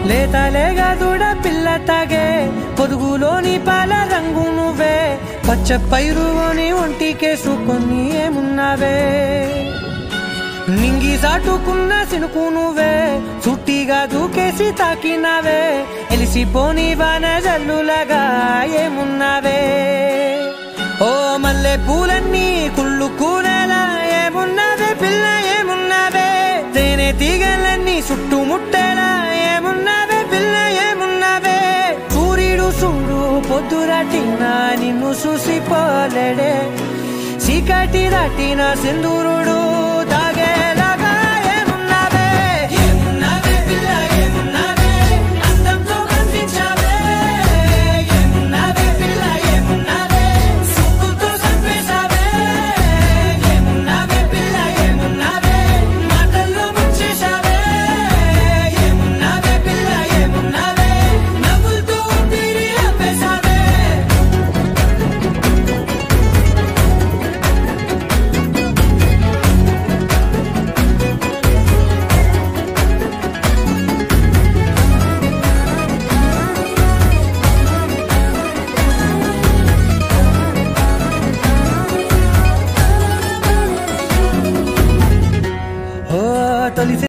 లేతలేగా దూడ పిల్ల తాగే పొదుగులోని పాల రంగు నువ్వే పచ్చ పైరుని ఒంటికేసుకొని ఏమున్నావే నింగి సాటుకున్న సినుకు నువ్వే చుట్టిగా దూకేసి తాకినావే ఎలిసిపోని వాన జల్లులగా ఏమున్నావే ఓ మల్లె పూలన్నీ కుళ్ళు కూనేలా ఏమున్నావే పిల్ల ఏమున్నావే తేనె తీగలన్నీ చుట్టుముట్టేలా ఏమున్నావే పిల్ల ఏమున్నావే సూర్యుడు చూడు పొద్దురాటినా నిన్ను చూసిపోలేడే చీకటి దాటిన సింధూరుడు దాగి